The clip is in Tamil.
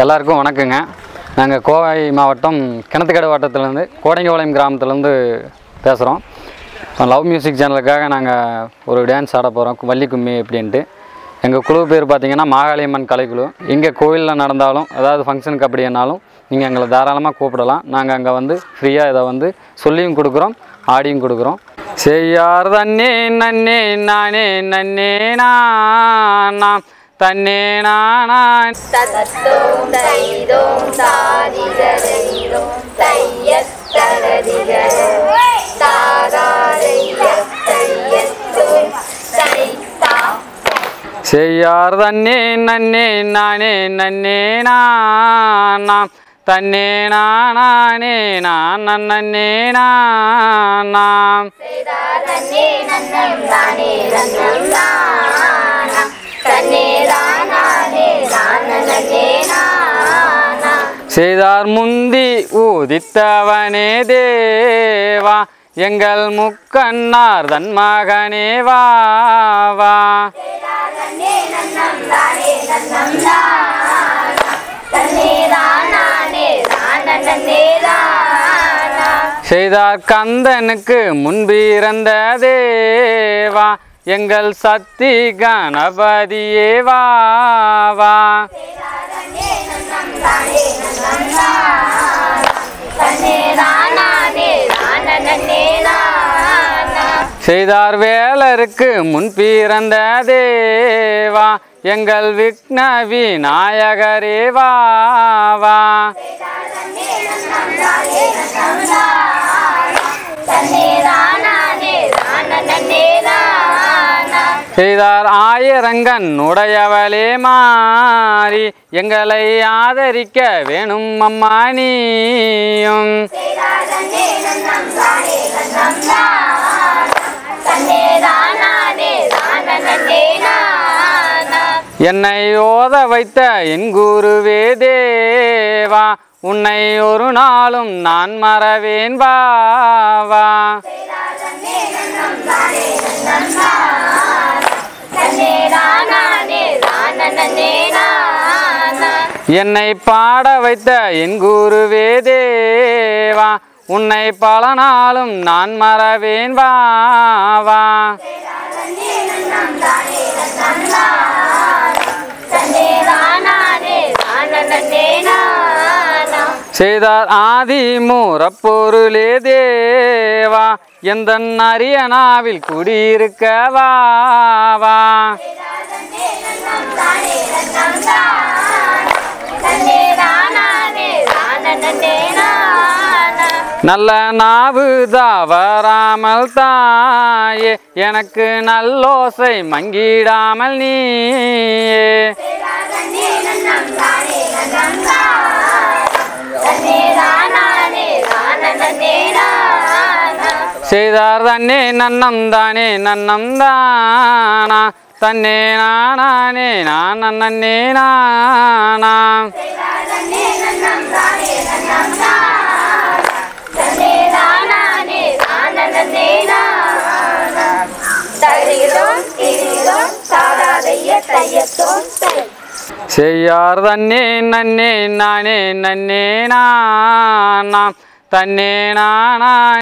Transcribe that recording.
எல்லாருக்கும் வணக்கங்க நாங்கள் கோவை மாவட்டம் கிணத்துக்கடை வட்டத்துலேருந்து கோடைங்கபாளையம் கிராமத்துலேருந்து பேசுகிறோம் லவ் மியூசிக் சேனலுக்காக நாங்கள் ஒரு டான்ஸ் ஆட போகிறோம் வள்ளி கும்மி அப்படின்ட்டு எங்கள் குழு பேர் பார்த்தீங்கன்னா மாகாளியம்மன் கலைக்குழு இங்கே கோவிலில் நடந்தாலும் ஏதாவது ஃபங்க்ஷனுக்கு அப்படின்னாலும் நீங்கள் எங்களை தாராளமாக கூப்பிடலாம் நாங்கள் அங்கே வந்து ஃப்ரீயாக இதை வந்து சொல்லியும் கொடுக்குறோம் ஆடியும் கொடுக்குறோம் செய்யார் தன்னே நன்னே நானே நன்னே நான் தன்னே நானான் தத்தோம் தைதோம் தாதிகரைதோம் தையத்தகதிகரும் தாதாரைய தையத்தோம் தைத்தா செய்யார் தன்னே நன்னே நானே நன்னே நாம் தன்னே நானே நான் நன்னே நாம் தன்னே நன்னம் தானே நன்னம் நானா தன்னே தானே தானே நானா செய்தார் முந்தி ஊதித்தவனே தேவா எங்கள் முக்கண்ணார் தன் மகனே வா வா தன்னே நன்னம் தானே நன்னம் நானா தன்னே தானே தானே தானா செய்தார் கந்தனுக்கு முன்பிறந்த தேவா எங்கள் சக்தி கணபதியே வா வா செய்தார் வேலருக்கு முன் பிறந்த தேவா எங்கள் விக்ன விநாயகரே வா வா செய்தார் ஆயிரங்கன் உடையவளே மாறி எங்களை ஆதரிக்க வேணும் அம்மா நீயும் என்னை ஓத வைத்த என் குருவே தேவா உன்னை ஒரு நாளும் நான் மறவேன் வா வா என்னை பாட வைத்த என் குருவே தேவா உன்னை பல நாளும் நான் மறவேன் வா வா செய்தார் ஆதி மூரப்பொருளே தேவா எந்த அரியனாவில் குடியிருக்க வா வா நல்ல நாவு தவறாமல் தாயே எனக்கு நல்லோசை மங்கிடாமல் நீயே செய்தார் தன்னே நன்னம் தானே நன்னம் தானா தன்னே நானே நான் நன்னே நானா தையத்தோம் தை செய்யார் தன்னே நன்னே நானே நன்னே நானாம் தன்னே நானா